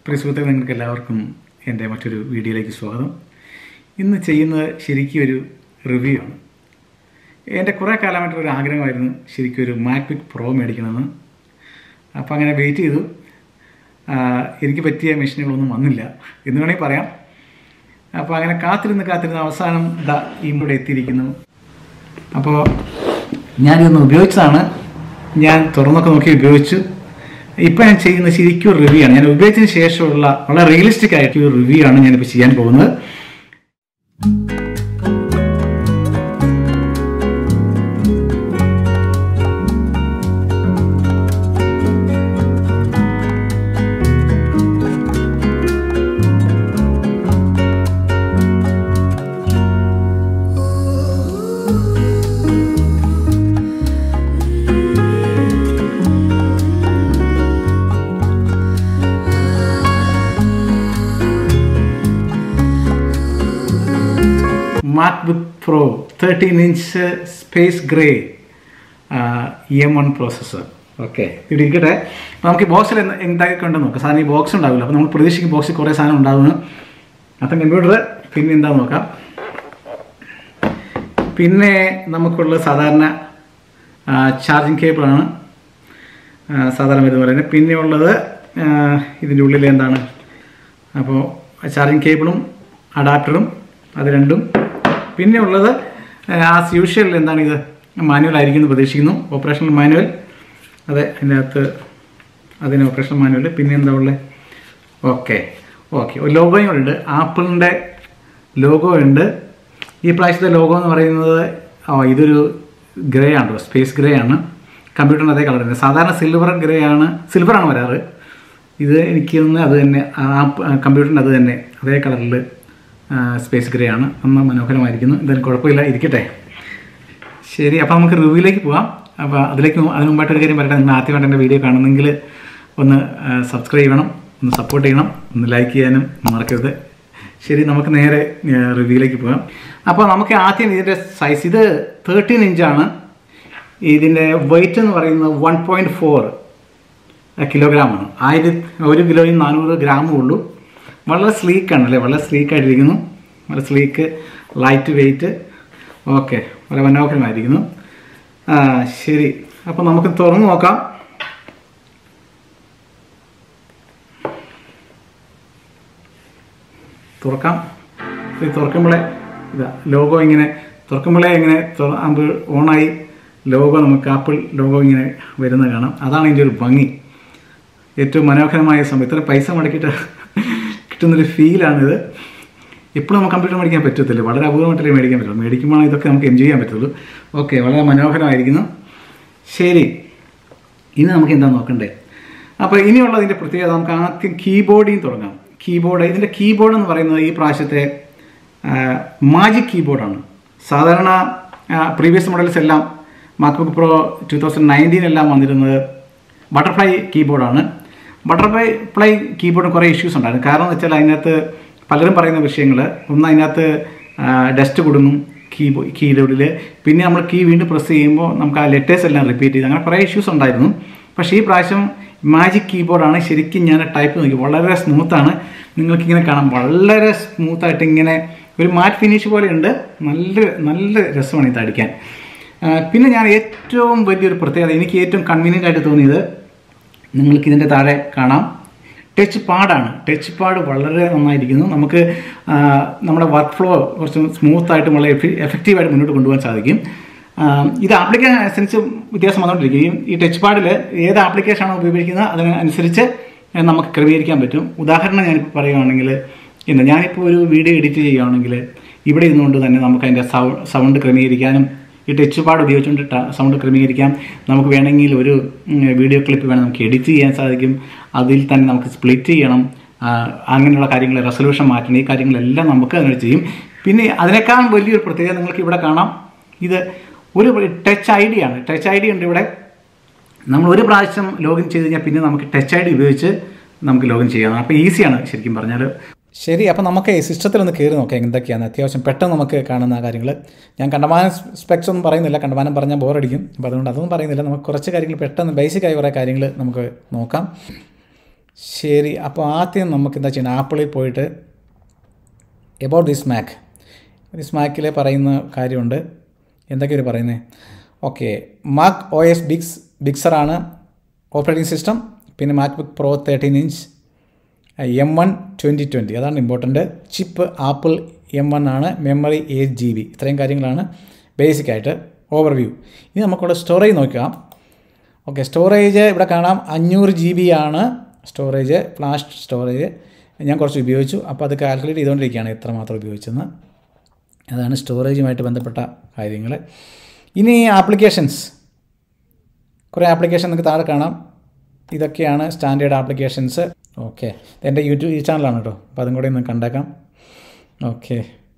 പ്രിയ സുഹൃത്തുക്കളെ നിങ്ങൾക്ക് എല്ലാവർക്കും എൻ്റെ മറ്റൊരു വീഡിയോയിലേക്ക് സ്വാഗതം ഇന്ന് ചെയ്യുന്നത് ശരിക്കും ഒരു റിവ്യൂ ആണ് എൻ്റെ കുറേ കാലമായിട്ടുള്ള ഒരു ആഗ്രഹമായിരുന്നു ശരിക്കും ഒരു മാക്ബുക്ക് പ്രോ മേടിക്കണമെന്ന് അപ്പോൾ അങ്ങനെ വെയിറ്റ് ചെയ്തു ആ, എനിക്ക് പറ്റിയ മെഷീനുകളൊന്നും വന്നില്ല എന്ന് വേണമെങ്കിൽ പറയാം അപ്പോൾ അങ്ങനെ കാത്തിരുന്ന് കാത്തിരുന്ന് അവസാനം ഇതാ ഇവിടെ എത്തിയിരിക്കുന്നു അപ്പോൾ ഞാനിതൊന്ന് ഉപയോഗിച്ചതാണ് ഞാൻ തുറന്നൊക്കെ നോക്കി ഉപയോഗിച്ചു ഇപ്പം ഞാൻ ചെയ്യുന്ന ശരിക്കും ഒരു റിവ്യൂ ആണ് ഞാൻ ഉപയോഗിച്ചതിന് ശേഷമുള്ള വളരെ റിയലിസ്റ്റിക് ആയിട്ടുള്ള ഒരു റിവ്യൂ ആണ് ഞാനിപ്പോൾ ചെയ്യാൻ പോകുന്നത് MacBook Pro thirteen inch space grey M one processor okay ഇവിടെ ഇരിക്കട്ടെ അപ്പോൾ നമുക്ക് ഈ ബോക്സിൽ എന്തൊക്കെ ഉണ്ടെന്ന് നോക്കാം സാധനം ഈ ബോക്സ് ഉണ്ടാവില്ല അപ്പോൾ നമ്മൾ പ്രതീക്ഷിക്കും ബോക്സിൽ കുറേ സാധനം ഉണ്ടാവുന്നു അപ്പം കമ്പ്യൂട്ടർ പിന്നെ എന്താ നോക്കാം പിന്നെ നമുക്കുള്ള സാധാരണ ചാർജിങ് കേബിളാണ് ആ, സാധാരണ ഇതുപോലെ തന്നെ പിന്നെ ഉള്ളത് ആ, ഇതിൻ്റെ ഉള്ളിൽ എന്താണ് അപ്പോൾ ചാർജിങ് കേബിളും അഡാപ്റ്ററും അത് രണ്ടും പിന്നെ ഉള്ളത് ആസ് യൂഷ്വൽ എന്താണ് ഇത് മാനുവൽ ആയിരിക്കും എന്ന് പ്രതീക്ഷിക്കുന്നു ഓപ്പറേഷണൽ മാനുവൽ അതെ അതിൻ്റെ അകത്ത് അതിന് ഓപ്പറേഷണൽ മാനുവൽ പിന്നെ എന്താ ഉള്ളത് ഓക്കെ ഓക്കെ ഒരു ലോഗോയും ഉണ്ട് ആപ്പിളിൻ്റെ ലോഗോ ഉണ്ട് ഈ പ്രാവശ്യത്തെ ലോഗോ എന്ന് പറയുന്നത് ഓ ഇതൊരു ഗ്രേ ആണ് സ്പേസ് ഗ്രേ ആണ് കമ്പ്യൂട്ടറിൻ്റെ അതേ കളർ തന്നെ സാധാരണ സിൽവർ ഗ്രേ ആണ് സിൽവറാണ് വരാറ് ഇത് എനിക്ക് തോന്നുന്നത് അത് തന്നെ ആ കമ്പ്യൂട്ടറിൻ്റെ അത് തന്നെ അതേ കളറിൽ സ്പേസ് ഗ്രേ ആണ് നന്ന മനോഹരമായിരിക്കുന്നു എന്തായാലും കുഴപ്പമില്ല ഇരിക്കട്ടെ ശരി അപ്പോൾ നമുക്ക് റിവ്യൂയിലേക്ക് പോകാം അപ്പോൾ അതിലേക്ക് മു- അതിന് മുമ്പായിട്ട് ഒരു കാര്യം പറയട്ടെ നിങ്ങൾ ആദ്യമായിട്ട് എൻ്റെ വീഡിയോ കാണുന്നെങ്കിൽ ഒന്ന് സബ്സ്ക്രൈബ് ചെയ്യണം ഒന്ന് സപ്പോർട്ട് ചെയ്യണം ഒന്ന് ലൈക്ക് ചെയ്യാനും മറക്കരുത് ശരി നമുക്ക് നേരെ റിവ്യൂയിലേക്ക് പോകാം അപ്പോൾ നമുക്ക് ആദ്യം ഇതിൻ്റെ സൈസ് ഇത് തേർട്ടീൻ ഇഞ്ചാണ് ഇതിൻ്റെ വെയിറ്റ് എന്ന് പറയുന്നത് വൺ പോയിൻറ്റ് ഫോർ കിലോഗ്രാമാണ് ആയിരത്തി ഒരു കിലോയും നാനൂറ് ഗ്രാമേ ഉള്ളൂ വളരെ സ്ലീക്കാണ് അല്ലേ വളരെ സ്ലീക്കായിട്ടിരിക്കുന്നു വളരെ സ്ലീക്ക് ലൈറ്റ് വെയിറ്റ് ഓക്കെ വളരെ മനോഹരമായിരിക്കുന്നു ആ ശരി അപ്പോൾ നമുക്ക് തുറന്നു നോക്കാം തുറക്കാം ഇത് തുറക്കുമ്പോഴേ ഇതാ ലോഗോ ഇങ്ങനെ തുറക്കുമ്പോഴേ ഇങ്ങനെ ആകുമ്പോൾ ഓണായി ലോഗോ നമുക്ക് ആപ്പിൾ ലോഗോ ഇങ്ങനെ വരുന്നത് കാണാം അതാണ് ഇതിൻ്റെ ഒരു ഭംഗി ഏറ്റവും മനോഹരമായ സംഭവം ഇത്ര പൈസ മുടക്കിയിട്ട് കിട്ടുന്നൊരു ഫീലാണിത് എപ്പോഴും നമുക്ക് കമ്പ്യൂട്ടർ മേടിക്കാൻ പറ്റത്തില്ല വളരെ അപൂർവമായിട്ടല്ലേ മേടിക്കാൻ പറ്റുള്ളൂ മേടിക്കുമ്പോൾ ഇതൊക്കെ നമുക്ക് എൻജോയ് ചെയ്യാൻ പറ്റുള്ളൂ ഓക്കെ വളരെ മനോഹരമായിരിക്കുന്നു ശരി ഇനി നമുക്ക് എന്താ നോക്കണ്ടേ അപ്പോൾ ഇനിയുള്ളതിൻ്റെ പ്രത്യേകത നമുക്ക് ആദ്യം കീബോർഡിൽ നിന്ന് തുടങ്ങാം കീബോർഡ് ഇതിൻ്റെ കീബോർഡ് എന്ന് പറയുന്നത് ഈ പ്രാവശ്യത്തെ മാജിക് കീബോർഡാണ് സാധാരണ പ്രീവിയസ് മോഡൽസ് എല്ലാം MacBook Pro two thousand nineteen എല്ലാം വന്നിരുന്നത് ബട്ടർഫ്ലൈ കീബോർഡാണ് ബട്ടർഫ്ലൈ ഫ്ലൈ കീബോർഡിന് കുറേ ഇഷ്യൂസ് ഉണ്ടായിരുന്നു കാരണം എന്ന് വെച്ചാൽ അതിനകത്ത് പലരും പറയുന്ന വിഷയങ്ങൾ ഒന്ന് അതിനകത്ത് ഡസ്റ്റ് കൊടുങ്ങും കീബോ കീബോർഡിൽ പിന്നെ നമ്മൾ കീ വീണ്ടും പ്രസ് ചെയ്യുമ്പോൾ നമുക്ക് ആ ലെറ്റേഴ്സ് എല്ലാം റിപ്പീറ്റ് ചെയ്ത് അങ്ങനെ കുറേ ഇഷ്യൂസ് ഉണ്ടായിരുന്നു പക്ഷേ ഈ പ്രാവശ്യം മാജിക് കീബോർഡാണ് ശരിക്കും ഞാൻ ടൈപ്പ് നോക്കി വളരെ സ്മൂത്താണ് നിങ്ങൾക്കിങ്ങനെ കാണാം വളരെ സ്മൂത്തായിട്ട് ഇങ്ങനെ ഒരു മാറ്റ് ഫിനിഷ് പോലെ ഉണ്ട് നല്ല നല്ല രസമാണ് ഇത് അടിക്കാൻ ആ, പിന്നെ ഞാൻ ഏറ്റവും വലിയൊരു പ്രത്യേകത എനിക്ക് ഏറ്റവും കൺവീനിയൻ്റ് ആയിട്ട് തോന്നിയത് നിങ്ങൾക്ക് ഇതിൻ്റെ താഴെ കാണാം ടച്ച് പാഡാണ് ടച്ച് പാഡ് വളരെ നന്നായിരിക്കുന്നു നമുക്ക് ആ, നമ്മുടെ വർക്ക് ഫ്ലോ കുറച്ച് സ്മൂത്തായിട്ടും വളരെ എഫക്റ്റീവായിട്ട് മുന്നോട്ട് കൊണ്ടുപോകാൻ സാധിക്കും ആ, ഇത് ആപ്ലിക്കേഷൻ അനുസരിച്ച് വ്യത്യാസം വന്നുകൊണ്ടിരിക്കുകയും ഈ ടച്ച് പാഡിൽ ഏത് ആപ്ലിക്കേഷനാണോ ഉപയോഗിക്കുന്നത് അതിനനുസരിച്ച് നമുക്ക് ക്രമീകരിക്കാൻ പറ്റും ഉദാഹരണം ഞാനിപ്പോൾ പറയുകയാണെങ്കിൽ ഇന്ന് ഞാനിപ്പോൾ ഒരു വീഡിയോ എഡിറ്റ് ചെയ്യുകയാണെങ്കിൽ ഇവിടെ ഇരുന്നുകൊണ്ട് തന്നെ നമുക്ക് അതിൻ്റെ സൗണ്ട് ക്രമീകരിക്കാനും ഈ ടച്ച് പാഡ് ഉപയോഗിച്ചുകൊണ്ട് സൗണ്ട് ക്രമീകരിക്കാം നമുക്ക് വേണമെങ്കിൽ ഒരു ഉം, വീഡിയോ ക്ലിപ്പ് വേണം നമുക്ക് എഡിറ്റ് ചെയ്യാൻ സാധിക്കും അതിൽ തന്നെ നമുക്ക് സ്പ്ലിറ്റ് ചെയ്യണം ആ, അങ്ങനെയുള്ള കാര്യങ്ങൾ റെസൊല്യൂഷൻ മാറ്റണം ഈ കാര്യങ്ങളെല്ലാം നമുക്ക് അതിനോട് ചെയ്യും പിന്നെ അതിനേക്കാൾ വലിയൊരു പ്രത്യേകത നിങ്ങൾക്ക് ഇവിടെ കാണാം ഇത് ഒരു ടച്ച് ഐ ഡി ആണ് ടച്ച് ഐ ഡി ഉണ്ട് ഇവിടെ നമ്മൾ ഒരു പ്രാവശ്യം ലോഗിൻ ചെയ്ത് കഴിഞ്ഞാൽ പിന്നെ നമുക്ക് ടച്ച് ഐ ഡി ഉപയോഗിച്ച് നമുക്ക് ലോഗിൻ ചെയ്യാം അപ്പോൾ ഈസിയാണ് ശരിക്കും പറഞ്ഞാൽ ശരി അപ്പോൾ നമുക്ക് ഈ സിസ്റ്റത്തിൽ ഒന്ന് കയറി നോക്കാം എന്തൊക്കെയാണ് അത്യാവശ്യം പെട്ടെന്ന് നമുക്ക് കാണുന്ന കാര്യങ്ങൾ ഞാൻ കണ്ടമാനം സ്പെക്സ് ഒന്നും പറയുന്നില്ല കണ്ടമാനം പറഞ്ഞാൽ ബോറടിക്കും അപ്പോൾ അതുകൊണ്ട് അതൊന്നും പറയുന്നില്ല നമുക്ക് കുറച്ച് കാര്യങ്ങൾ പെട്ടെന്ന് ബേസിക് ആയ കുറേ കാര്യങ്ങൾ നമുക്ക് നോക്കാം ശരി അപ്പോൾ ആദ്യം നമുക്ക് എന്താ ചെയ്യണം ആപ്പിളിൽ പോയിട്ട് എബൌട്ട് ദിസ് മാക്ക് ദിസ് മാക്കിൽ പറയുന്ന കാര്യമുണ്ട് എന്തൊക്കെയാണ് പറയുന്നത് ഓക്കെ മാക് ഒ എസ് ബിക്സ് ബിക്സറാണ് ഓപ്പറേറ്റിംഗ് സിസ്റ്റം പിന്നെ MacBook Pro thirteen inch M one twenty twenty അതാണ് important chip Apple M one ആണ് മെമ്മറി എയ്റ്റ് ജി ബി ഇത്രയും കാര്യങ്ങളാണ് ബേസിക്കായിട്ട് ഓവർവ്യൂ ഇനി നമുക്കിവിടെ സ്റ്റോറേജ് നോക്കാം ഓക്കെ സ്റ്റോറേജ് ഇവിടെ കാണാം അഞ്ഞൂറ് ജി ബി ആണ് സ്റ്റോറേജ് ഫ്ലാഷ് സ്റ്റോറേജ് ഞാൻ കുറച്ച് ഉപയോഗിച്ചു അപ്പോൾ അത് കാൽക്കുലേറ്റ് ചെയ്തുകൊണ്ടിരിക്കുകയാണ് എത്രമാത്രം ഉപയോഗിച്ചെന്ന് അതാണ് സ്റ്റോറേജുമായിട്ട് ബന്ധപ്പെട്ട കാര്യങ്ങൾ ഇനി ആപ്ലിക്കേഷൻസ് കുറേ ആപ്ലിക്കേഷൻ നിങ്ങൾക്ക് താഴെ കാണാം ഇതൊക്കെയാണ് സ്റ്റാൻഡേർഡ് ആപ്ലിക്കേഷൻസ് ഓക്കെ എൻ്റെ യൂട്യൂബ് ഈ ചാനലാണ് കേട്ടോ അപ്പോൾ അതും കൂടി ഒന്ന് കണ്ടേക്കാം ഓക്കെ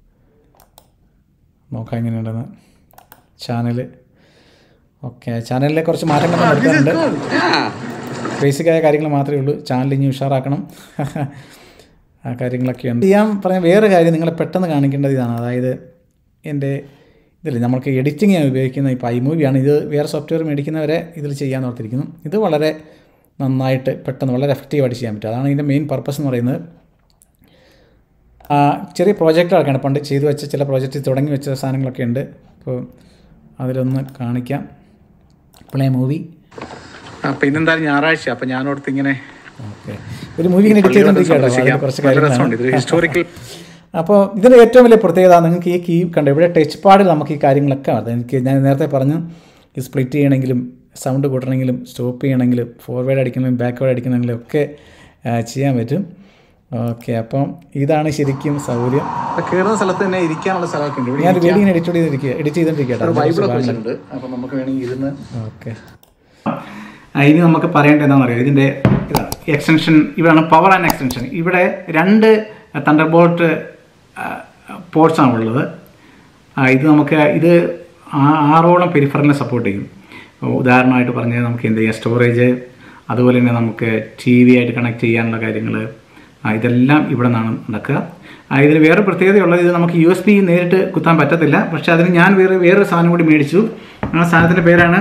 നോക്കാം എങ്ങനെയുണ്ടെന്ന് ചാനൽ ഓക്കെ ചാനലിൽ കുറച്ച് മാറ്റങ്ങൾ വരുത്താറുണ്ട് ബേസിക്കായ കാര്യങ്ങൾ മാത്രമേ ഉള്ളൂ ചാനൽ ഇനി ഉഷാറാക്കണം ആ കാര്യങ്ങളൊക്കെ ഉണ്ട് ഞാൻ പറഞ്ഞ വേറെ കാര്യം നിങ്ങളെ പെട്ടെന്ന് കാണിക്കേണ്ടത് ഇതാണ് അതായത് എൻ്റെ ഇതില്ല നമ്മൾക്ക് എഡിറ്റിംഗ് ഞാൻ ഉപയോഗിക്കുന്ന ഇപ്പോൾ ഐ മൂവിയാണ് ഇത് വേറെ സോഫ്റ്റ്വെയർ മേടിക്കുന്നവരെ ഇതിൽ ചെയ്യാൻ ഓർത്തിരിക്കുന്നു ഇത് വളരെ നന്നായിട്ട് പെട്ടെന്ന് വളരെ എഫക്റ്റീവായിട്ട് ചെയ്യാൻ പറ്റും അതാണ് ഇതിൻ്റെ മെയിൻ പർപ്പസ് എന്ന് പറയുന്നത് ആ, ചെറിയ പ്രോജക്റ്റുകളൊക്കെയാണ് പണ്ട് ചെയ്തു വെച്ച ചില പ്രോജക്റ്റ് തുടങ്ങി വെച്ച സാധനങ്ങളൊക്കെ ഉണ്ട് അപ്പോൾ അതിലൊന്ന് കാണിക്കാം പ്ലേ മൂവി അപ്പോൾ ഇന്നെന്തായാലും ഞായറാഴ്ച അപ്പോൾ ഞാനോടത്ത് ഇങ്ങനെ ഓക്കെ ഒരു മൂവി ഇങ്ങനെ എഡിറ്റ് ചെയ്തുകൊണ്ടിരിക്കുകയാണ് കുറച്ച് കാര്യങ്ങളാണ് ഹിസ്റ്റോറിക്കൽ അപ്പോൾ ഇതിൻ്റെ ഏറ്റവും വലിയ പ്രത്യേകത നിങ്ങൾക്ക് ഈ കീ കണ്ടോ ഇവിടെ ടച്ച് പാഡിൽ നമുക്ക് ഈ കാര്യങ്ങളൊക്കെ അറിയാം എനിക്ക് ഞാൻ നേരത്തെ പറഞ്ഞു ഈ സ്പ്ലിറ്റ് ചെയ്യണമെങ്കിലും സൗണ്ട് കൂട്ടണമെങ്കിലും സ്റ്റോപ്പ് ചെയ്യണമെങ്കിലും ഫോർവേഡ് അടിക്കണമെങ്കിലും ബാക്ക്വേഡ് അടിക്കണമെങ്കിലും ഒക്കെ ആ, ചെയ്യാൻ പറ്റും ഓക്കെ അപ്പം ഇതാണ് ശരിക്കും സൗകര്യം കയറുന്ന സ്ഥലത്ത് തന്നെ ഇരിക്കാനുള്ള സ്ഥലമൊക്കെ ഉണ്ട് ഇവിടെ ഞാൻ വീഡിയോ ഇങ്ങനെ എഡിറ്റ് ചെയ്തിരിക്കുക എഡിറ്റ് ചെയ്തുകൊണ്ടിരിക്കുക ബൈബിളൊക്കെ വെച്ചിട്ടുണ്ട് അപ്പൊ നമുക്ക് വേണമെങ്കിൽ ഇരുന്ന് ഓക്കെ ആ, ഇനി നമുക്ക് പറയേണ്ടത് എന്താണെന്ന് അറിയാം ഇതിൻ്റെ ഇതാണ് എക്സ്റ്റൻഷൻ ഇവിടെയാണ് പവർ ആൻഡ് എക്സ്റ്റൻഷൻ ഇവിടെ രണ്ട് തണ്ടർബോൾട്ട് പോർട്സ് ആണ് ഉള്ളത് ആ, ഇത് നമുക്ക് ഇത് ആ- ആറോളം പെരിഫറലിനെ സപ്പോർട്ട് ചെയ്യും ഉദാഹരണമായിട്ട് പറഞ്ഞാൽ നമുക്ക് എന്ത് ചെയ്യാം സ്റ്റോറേജ് അതുപോലെ തന്നെ നമുക്ക് ടി വി ആയിട്ട് കണക്ട് ചെയ്യാനുള്ള കാര്യങ്ങൾ ഇതെല്ലാം ഇവിടെ നിന്നാണ് നടക്കുക ആ, ഇതിന് വേറെ പ്രത്യേകതയുള്ളത് ഇത് നമുക്ക് യു എസ് ബി നേരിട്ട് കുത്താൻ പറ്റത്തില്ല പക്ഷേ അതിന് ഞാൻ വേറെ വേറൊരു സാധനം കൂടി മേടിച്ചു ആ സാധനത്തിൻ്റെ പേരാണ്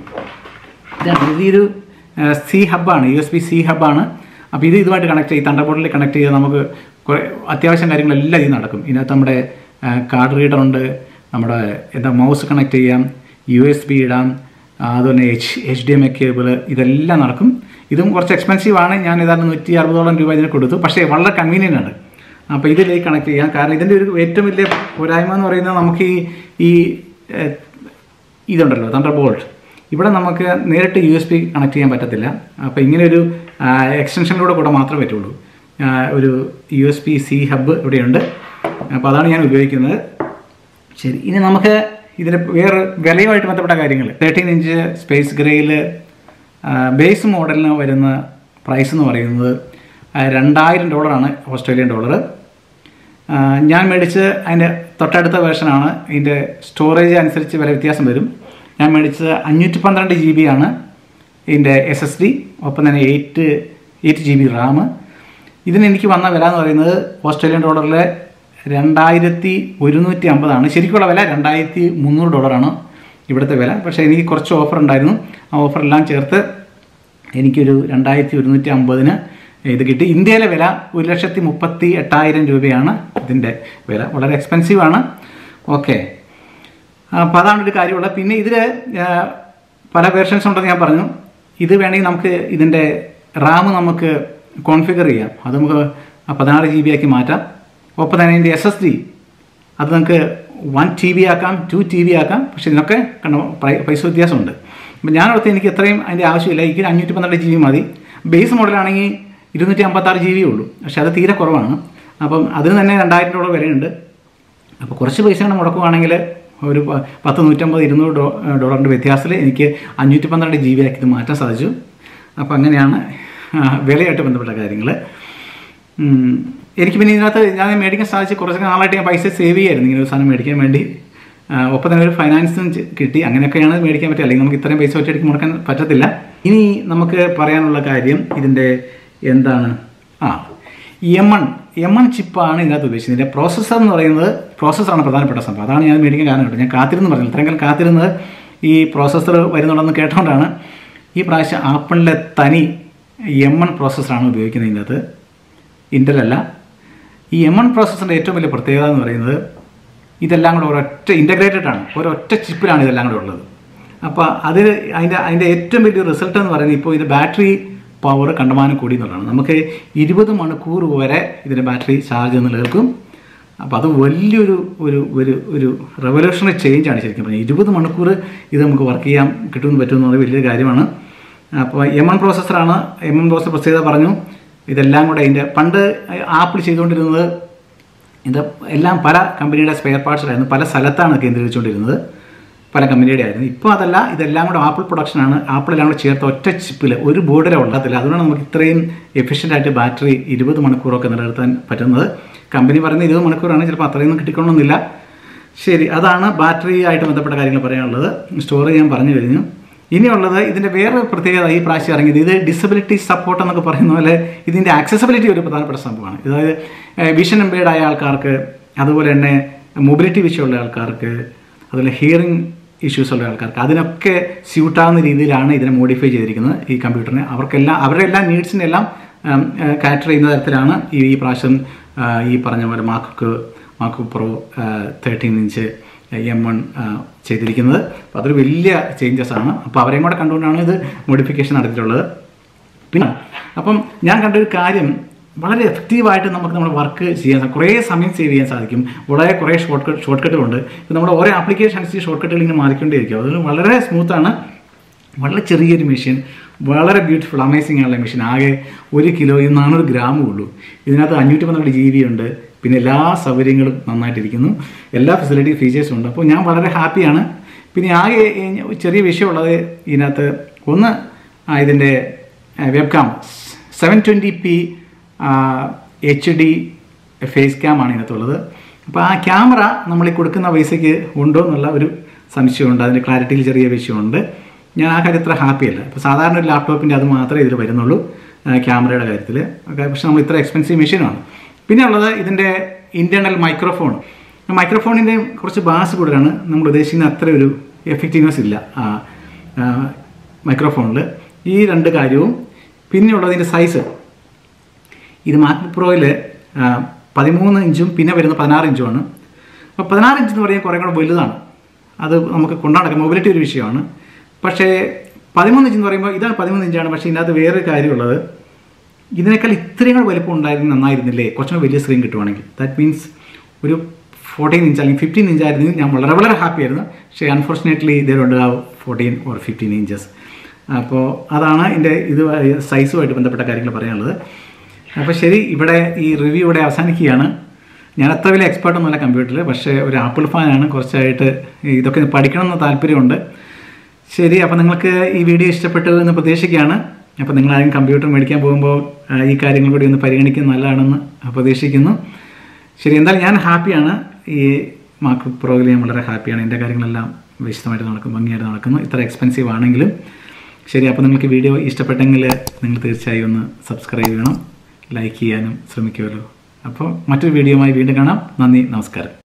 ഇതാണ് ഇതൊരു സി ഹബ്ബാണ് യു എസ് ബി സി ഹബ്ബാണ് അപ്പോൾ ഇത് ഇതുമായിട്ട് കണക്ട് ചെയ്ത് തണ്ടർബോർഡിൽ കണക്ട് ചെയ്ത് നമുക്ക് കുറേ അത്യാവശ്യം കാര്യങ്ങളെല്ലാം ഇത് നടക്കും ഇതിനകത്ത് നമ്മുടെ കാർഡ് റീഡർ ഉണ്ട് നമ്മുടെ എന്താ മൗസ് കണക്ട് ചെയ്യാം യു എസ് ബി ഇടാം ആ, അതുപോലെ H H D M A cable ഇതെല്ലാം നടക്കും ഇതും കുറച്ച് എക്സ്പെൻസീവ് ആണ് ഞാൻ ഏതാണ്ട് നൂറ്റി അറുപതോളം രൂപ ഇതിന് കൊടുത്തു പക്ഷേ വളരെ കൺവീനിയൻ്റ് ആണ് അപ്പോൾ ഇതിലേക്ക് കണക്ട് ചെയ്യാം കാരണം ഇതിൻ്റെ ഒരു ഏറ്റവും വലിയ പോരായ്മ എന്ന് പറയുന്നത് നമുക്ക് ഈ ഈ ഏഹ്, ഇതുണ്ടല്ലോ തണ്ടർ ബോൾട്ട് ഇവിടെ നമുക്ക് നേരിട്ട് യു എസ് ബി കണക്ട് ചെയ്യാൻ പറ്റത്തില്ല അപ്പോൾ ഇങ്ങനെ ഒരു എക്സ്റ്റൻഷനിലൂടെ കൂടെ മാത്രമേ പറ്റുള്ളൂ ആ, ഒരു U S B C hub ഇവിടെയുണ്ട് അപ്പോൾ അതാണ് ഞാൻ ഉപയോഗിക്കുന്നത് ശരി ഇനി നമുക്ക് ഇതിന് വേറെ വിലയുമായിട്ട് ബന്ധപ്പെട്ട കാര്യങ്ങൾ തേർട്ടീൻ ഇഞ്ച് സ്പേസ് ഗ്രേയിൽ ബേസ് മോഡലിന് വരുന്ന പ്രൈസ് എന്ന് പറയുന്നത് ആ, രണ്ടായിരം ഡോളറാണ് ഓസ്ട്രേലിയൻ ഡോളർ ആ, ഞാൻ മേടിച്ച് അതിൻ്റെ തൊട്ടടുത്ത വേർഷനാണ് ഇതിൻ്റെ സ്റ്റോറേജ് അനുസരിച്ച് വില വ്യത്യാസം വരും ഞാൻ മേടിച്ചത് അഞ്ഞൂറ്റി പന്ത്രണ്ട് ജി ബി ആണ് ഇതിൻ്റെ എസ് എസ് ഡി ഒപ്പം തന്നെ eight eight G B RAM ഇതിന് എനിക്ക് വന്ന വില എന്ന് പറയുന്നത് ഓസ്ട്രേലിയൻ ഡോളറിൽ രണ്ടായിരത്തി ഒരുന്നൂറ്റി അമ്പതാണ് ശരിക്കുള്ള വില രണ്ടായിരത്തി മുന്നൂറ് ഡോളറാണ് ഇവിടുത്തെ വില പക്ഷേ എനിക്ക് കുറച്ച് ഓഫർ ഉണ്ടായിരുന്നു ആ ഓഫറെല്ലാം ചേർത്ത് എനിക്കൊരു രണ്ടായിരത്തി ഒരുന്നൂറ്റി അമ്പതിന് ഇത് കിട്ടി ഇന്ത്യയിലെ വില ഒരു ലക്ഷത്തി മുപ്പത്തി എട്ടായിരം രൂപയാണ് ഇതിൻ്റെ വില വളരെ എക്സ്പെൻസീവ് ആണ് ഓക്കെ അപ്പോൾ അതാണ് ഒരു കാര്യമുള്ളത് പിന്നെ ഇതിൽ പല വേർഷൻസ് ഉണ്ടെന്ന് ഞാൻ പറഞ്ഞു ഇത് വേണമെങ്കിൽ നമുക്ക് ഇതിൻ്റെ റാം നമുക്ക് കോൺഫിഗർ ചെയ്യാം അത് നമുക്ക് പതിനാറ് ജി ബി ആക്കി മാറ്റാം ഒപ്പം തന്നെ ഇതിൻ്റെ എസ് എസ് ഡി അത് നമുക്ക് വൺ ടി ബി ആക്കാം ടു ടി ബി ആക്കാം പക്ഷേ ഇതിനൊക്കെ കണ്ടോ പ്രൈ- പൈസ വ്യത്യാസമുണ്ട് അപ്പം ഞാനോർത്ത് എനിക്ക് ഇത്രയും അതിൻ്റെ ആവശ്യമില്ല എനിക്ക് അഞ്ഞൂറ്റി പന്ത്രണ്ട് ജി ബി മതി ബേസ് മോഡലാണെങ്കിൽ ഇരുന്നൂറ്റി അമ്പത്താറ് ജി ബി ഉള്ളൂ പക്ഷേ അത് തീരെ കുറവാണ് അപ്പം അതിന് തന്നെ രണ്ടായിരം ഡോളർ വിലയുണ്ട് അപ്പോൾ കുറച്ച് പൈസ കൂടെ മുടക്കുവാണെങ്കിൽ ഒരു പ- പത്ത് നൂറ്റമ്പത് ഇരുന്നൂറ് ഡോ ഡോളറിൻ്റെ വ്യത്യാസത്തിൽ എനിക്ക് അഞ്ഞൂറ്റി പന്ത്രണ്ട് ജി ബി ആക്കി ഇത് മാറ്റാൻ സാധിച്ചു അപ്പോൾ അങ്ങനെയാണ് ആ, വിലയായിട്ട് ബന്ധപ്പെട്ട കാര്യങ്ങൾ ഉം. എനിക്ക് പിന്നെ ഇതിനകത്ത് ഞാൻ മേടിക്കാൻ സാധിച്ച കുറച്ച് നാളായിട്ട് ഞാൻ പൈസ സേവ് ചെയ്യായിരുന്നു ഇങ്ങനെ ഒരു സാധനം മേടിക്കാൻ വേണ്ടി ആ, ഒപ്പം തന്നെ ഒരു ഫൈനാൻസും ചെ- കിട്ടി അങ്ങനെയൊക്കെയാണ് മേടിക്കാൻ പറ്റുക അല്ലെങ്കിൽ നമുക്ക് ഇത്രയും പൈസ ഒറ്റയടിക്ക് മുടക്കാൻ പറ്റത്തില്ല ഇനി നമുക്ക് പറയാനുള്ള കാര്യം ഇതിൻ്റെ എന്താണ് ആ എം എൺ എം എൺ ചിപ്പാണ് ഇതിനകത്ത് ഉദ്ദേശിച്ചത് ഇതിൻ്റെ പ്രോസസ്സർ എന്ന് പറയുന്നത് പ്രോസസ്സറാണ് പ്രധാനപ്പെട്ട സംഭവം അതാണ് ഞാൻ മേടിക്കാൻ കാരണം കേട്ടോ ഞാൻ കാത്തിരുന്ന് പറഞ്ഞു ഇത്രയും കാലം കാത്തിരുന്നത് ഈ പ്രോസസ്സർ വരുന്നുണ്ടെന്ന് കേട്ടോണ്ടാണ് ഈ പ്രാവശ്യം ആപ്പിളിലെ തനി എം എൺ പ്രോസസ്സറാണ് ഉപയോഗിക്കുന്നത് ഇതിനകത്ത് ഇൻ്റൽ അല്ല ഈ എം എൺ പ്രോസസ്സറിൻ്റെ ഏറ്റവും വലിയ പ്രത്യേകത എന്ന് പറയുന്നത് ഇതെല്ലാം കൂടെ ഒരൊറ്റ ഇൻ്റഗ്രേറ്റഡ് ആണ് ഒരൊറ്റ ചിപ്പിലാണ് ഇതെല്ലാം കൂടെ ഉള്ളത് അപ്പോൾ അതിൽ അതിൻ്റെ അതിൻ്റെ ഏറ്റവും വലിയ റിസൾട്ട് എന്ന് പറയുന്നത് ഇപ്പോൾ ഇത് ബാറ്ററി പവർ കണ്ടമാനം കൂടി എന്നുള്ളതാണ് നമുക്ക് ഇരുപത് മണിക്കൂർ വരെ ഇതിൻ്റെ ബാറ്ററി ചാർജ് നിലനിൽക്കും അപ്പോൾ അത് വലിയൊരു ഒരു ഒരു ഒരു റെവല്യൂഷണറി ചേഞ്ച് ആണ് ശരിക്കും പറഞ്ഞാൽ ഇരുപത് മണിക്കൂർ ഇത് നമുക്ക് വർക്ക് ചെയ്യാൻ കിട്ടുമെന്ന് പറ്റുമെന്ന് പറയുന്നത് വലിയൊരു കാര്യമാണ് അപ്പോൾ എം എൻ പ്രോസസ്സറാണ് എം എൻ പ്രോസസ്സർ പ്രത്യേകത പറഞ്ഞു ഇതെല്ലാം കൂടെ അതിൻ്റെ പണ്ട് ആപ്പിൾ ചെയ്തുകൊണ്ടിരുന്നത് ഇത് എല്ലാം പല കമ്പനിയുടെ സ്പെയർ പാർട്സിലായിരുന്നു പല സ്ഥലത്താണ് കേന്ദ്രീകരിച്ചുകൊണ്ടിരുന്നത് പല കമ്പനിയുടെ ആയിരുന്നു ഇപ്പോൾ അതല്ല ഇതെല്ലാം കൂടെ ആപ്പിൾ പ്രൊഡക്ഷനാണ് ആപ്പിളെല്ലാം കൂടെ ചേർത്ത് ഒറ്റ ചിപ്പിൽ ഒരു ബോർഡിലെ ഉള്ളതില്ല അതുകൊണ്ടാണ് നമുക്ക് ഇത്രയും എഫിഷ്യൻ്റ് ആയിട്ട് ബാറ്ററി ഇരുപത് മണിക്കൂറൊക്കെ നിലനിർത്താൻ പറ്റുന്നത് കമ്പനി പറയുന്നത് ഇരുപത് മണിക്കൂറാണ് ചിലപ്പോൾ അത്രയൊന്നും കിട്ടിക്കൊള്ളണമെന്നില്ല ശരി അതാണ് ബാറ്ററി ആയിട്ട് ബന്ധപ്പെട്ട കാര്യങ്ങൾ പറയാനുള്ളത് സ്റ്റോർ ഞാൻ പറഞ്ഞു കഴിഞ്ഞു ഇനിയുള്ളത് ഇതിൻ്റെ വേറെ പ്രത്യേകത ഈ പ്രാവശ്യം ഇറങ്ങിയത് ഇത് ഡിസബിലിറ്റി സപ്പോർട്ട് എന്നൊക്കെ പറയുന്ന പോലെ ഇതിൻ്റെ ആക്സസിബിലിറ്റി ഒരു പ്രധാനപ്പെട്ട സംഭവമാണ് അതായത് വിഷൻ എംബേഡ് ആയ ആൾക്കാർക്ക് അതുപോലെ തന്നെ മൊബിലിറ്റി വിഷയമുള്ള ആൾക്കാർക്ക് അതുപോലെ ഹിയറിംഗ് ഇഷ്യൂസ് ഉള്ള ആൾക്കാർക്ക് അതിനൊക്കെ സ്യൂട്ടാവുന്ന രീതിയിലാണ് ഇതിനെ മോഡിഫൈ ചെയ്തിരിക്കുന്നത് ഈ കമ്പ്യൂട്ടറിനെ അവർക്കെല്ലാം അവരുടെ എല്ലാ നീഡ്സിനെല്ലാം കാറ്റർ ചെയ്യുന്ന തരത്തിലാണ് ഈ ഈ പ്രാവശ്യം ആ, ഈ പറഞ്ഞ പോലെ Mac Mac Pro thirteen inch M one ചെയ്തിരിക്കുന്നത് അപ്പോൾ അതൊരു വലിയ ചേഞ്ചസ് ആണ് അപ്പോൾ അവരെയും കൂടെ കണ്ടുകൊണ്ടാണ് ഇത് മോഡിഫിക്കേഷൻ നടത്തിയിട്ടുള്ളത് പിന്നെ അപ്പം ഞാൻ കണ്ട ഒരു കാര്യം വളരെ എഫക്റ്റീവായിട്ട് നമുക്ക് നമ്മുടെ വർക്ക് ചെയ്യാൻ സാ- കുറേ സമയം സേവ് ചെയ്യാൻ സാധിക്കും വളരെ കുറേ ഷോർട്ട് കട്ട് ഷോർട്ട് കട്ടുകളുണ്ട് ഇപ്പോൾ നമ്മുടെ ഓരോ ആപ്ലിക്കേഷൻ അനുസരിച്ച് ഷോർട്ട് കട്ടുകൾ ഇങ്ങനെ മാറിക്കൊണ്ടേയിരിക്കും അതുകൊണ്ട് വളരെ സ്മൂത്താണ് വളരെ ചെറിയൊരു മെഷീൻ വളരെ ബ്യൂട്ടിഫുൾ അമേസിംഗ് ആയുള്ള മെഷീൻ ആകെ ഒരു കിലോയും നാനൂറ് ഗ്രാമേ ഉള്ളൂ ഇതിനകത്ത് അഞ്ഞൂറ്റി പന്ത്രണ്ട് ജി ബി ഉണ്ട് പിന്നെ എല്ലാ സൗകര്യങ്ങളും നന്നായിട്ടിരിക്കുന്നു എല്ലാ ഫെസിലിറ്റി ഫീച്ചേഴ്സും ഉണ്ട് അപ്പോൾ ഞാൻ വളരെ ഹാപ്പിയാണ് പിന്നെ ആകെ ഈ ചെറിയ വിഷയമുള്ളത് ഇതിനകത്ത് ഒന്ന് ആ, ഇതിൻ്റെ web cam seven twenty P H D face ക്യാമാണ് ഇതിനകത്തുള്ളത് അപ്പോൾ ആ ക്യാമറ നമ്മൾ ഈ കൊടുക്കുന്ന പൈസയ്ക്ക് ഉണ്ടോ എന്നുള്ള ഒരു സംശയമുണ്ട് അതിൻ്റെ ക്ലാരിറ്റിയിൽ ചെറിയ വിഷയമുണ്ട് ഞാൻ ആ കാര്യം അത്ര ഹാപ്പിയല്ല ഇപ്പോൾ സാധാരണ ഒരു ലാപ്ടോപ്പിൻ്റെ അത് മാത്രമേ ഇതിൽ വരുന്നുള്ളൂ ആ, ക്യാമറയുടെ കാര്യത്തിൽ ഒക്കെ പക്ഷെ നമ്മൾ ഇത്ര എക്സ്പെൻസീവ് മെഷീനാണ് പിന്നെ ഉള്ളത് ഇതിൻ്റെ ഇൻറ്റേർണൽ മൈക്രോഫോൺ മൈക്രോഫോണിൻ്റെ കുറച്ച് ബാസ് കൂടുതലാണ് നമ്മൾ ഉദ്ദേശിക്കുന്ന അത്ര ഒരു എഫക്റ്റീവ്നെസ് ഇല്ല ആ, ആ, മൈക്രോഫോണിൽ ഈ രണ്ട് കാര്യവും പിന്നെ ഉള്ളതിൻ്റെ സൈസ് ഇത് മാക്ബുക്ക് പ്രോയിൽ പതിമൂന്ന് ഇഞ്ചും പിന്നെ വരുന്ന പതിനാറ് ഇഞ്ചുമാണ് അപ്പോൾ പതിനാറ് ഇഞ്ച് എന്ന് പറയുന്നത് കുറേ കൂടെ വലുതാണ് അത് നമുക്ക് കൊണ്ടുനടക്കാം മൊബിലിറ്റി ഒരു വിഷയമാണ് പക്ഷേ പതിമൂന്ന് ഇഞ്ച് എന്ന് പറയുമ്പോൾ ഇതാണ് പതിമൂന്ന് ഇഞ്ചാണ് പക്ഷേ ഇതിനകത്ത് വേറൊരു കാര്യമുള്ളത് ഇതിനേക്കാൾ ഇത്രയും കൂടെ വലിപ്പം ഉണ്ടായിരുന്നു നന്നായിരുന്നില്ലേ കുറച്ചും കൂടെ വലിയ സ്ക്രീൻ കിട്ടുവാണെങ്കിൽ ദാറ്റ് മീൻസ് ഒരു ഫോർട്ടീൻ ഇഞ്ച് അല്ലെങ്കിൽ ഫിഫ്റ്റീൻ ഇഞ്ച് ആയിരുന്നു ഞാൻ വളരെ വളരെ ഹാപ്പി ആയിരുന്നു പക്ഷേ അൺഫോർച്ചുനേറ്റ്ലി ഇതേലുണ്ട് ആ ഫോർട്ടീൻ ഓർ ഫിഫ്റ്റീൻ ഇഞ്ചസ് അപ്പോൾ അതാണ് എൻ്റെ ഇത് സൈസുമായിട്ട് ബന്ധപ്പെട്ട കാര്യങ്ങൾ പറയാനുള്ളത് അപ്പോൾ ശരി ഇവിടെ ഈ റിവ്യൂ ഇവിടെ അവസാനിക്കുകയാണ് ഞാൻ അത്ര വലിയ എക്സ്പേർട്ട് ഒന്നുമല്ല കമ്പ്യൂട്ടറിൽ പക്ഷേ ഒരു ആപ്പിൾ ഫാനാണ് കുറച്ചായിട്ട് ഇതൊക്കെ പഠിക്കണമെന്ന് താല്പര്യമുണ്ട് ശരി അപ്പോൾ നിങ്ങൾക്ക് ഈ വീഡിയോ ഇഷ്ടപ്പെട്ടു എന്ന് പ്രതീക്ഷിക്കുകയാണ് അപ്പോൾ നിങ്ങൾ ആരും കമ്പ്യൂട്ടർ മേടിക്കാൻ പോകുമ്പോൾ ആ, ഈ കാര്യങ്ങൾ കൂടി ഒന്ന് പരിഗണിക്കുന്നത് നല്ലതാണെന്ന് പ്രതീക്ഷിക്കുന്നു ശരി എന്തായാലും ഞാൻ ഹാപ്പിയാണ് ഈ മാർക്ക് പ്രോയിൽ ഞാൻ വളരെ ഹാപ്പിയാണ് എൻ്റെ കാര്യങ്ങളെല്ലാം വിശദമായിട്ട് നടക്കും ഭംഗിയായിട്ട് നടക്കുന്നു ഇത്ര എക്സ്പെൻസീവ് ആണെങ്കിലും ശരി അപ്പോൾ നിങ്ങൾക്ക് വീഡിയോ ഇഷ്ടപ്പെട്ടെങ്കിൽ നിങ്ങൾ തീർച്ചയായും ഒന്ന് സബ്സ്ക്രൈബ് ചെയ്യണം ലൈക്ക് ചെയ്യാനും ശ്രമിക്കുമല്ലോ അപ്പോൾ മറ്റൊരു വീഡിയോയുമായി വീണ്ടും കാണാം നന്ദി നമസ്കാരം